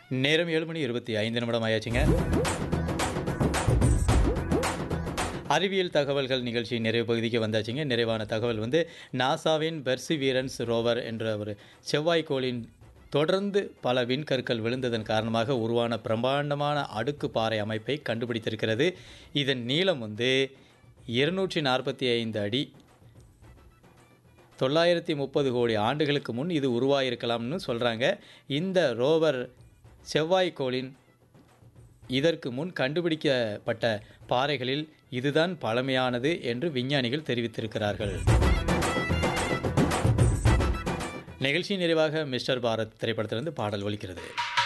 நேரம் ஏழு மணி இருபத்தி ஐந்து நிமிடம் ஆயாச்சுங்க அறிவியல் தகவல்கள் நிகழ்ச்சி நிறைவு பகுதிக்கு வந்தாச்சுங்க நிறைவான தகவல் வந்து நாசாவின் பெர்சிவியரன்ஸ் ரோவர் என்ற ஒரு செவ்வாய்க்கோளின் தொடர்ந்து பல விண்கற்கள் விழுந்ததன் காரணமாக உருவான பிரம்மாண்டமான அடுக்கு பாறை அமைப்பை கண்டுபிடித்திருக்கிறது இதன் நீளம் வந்து இருநூற்றி நாற்பத்தி ஐந்து அடி தொள்ளாயிரத்தி முப்பது கோடி ஆண்டுகளுக்கு முன் இது உருவாயிருக்கலாம்னு சொல்கிறாங்க இந்த ரோவர் செவ்வாய்க்கோளின் இதற்கு முன் கண்டுபிடிக்கப்பட்ட பாறைகளில் இதுதான் பழமையானது என்று விஞ்ஞானிகள் தெரிவித்திருக்கிறார்கள் நிகழ்ச்சி நிறைவாக மிஸ்டர் பாரத் திரைப்படத்திலிருந்து பாடல் ஒலிக்கிறது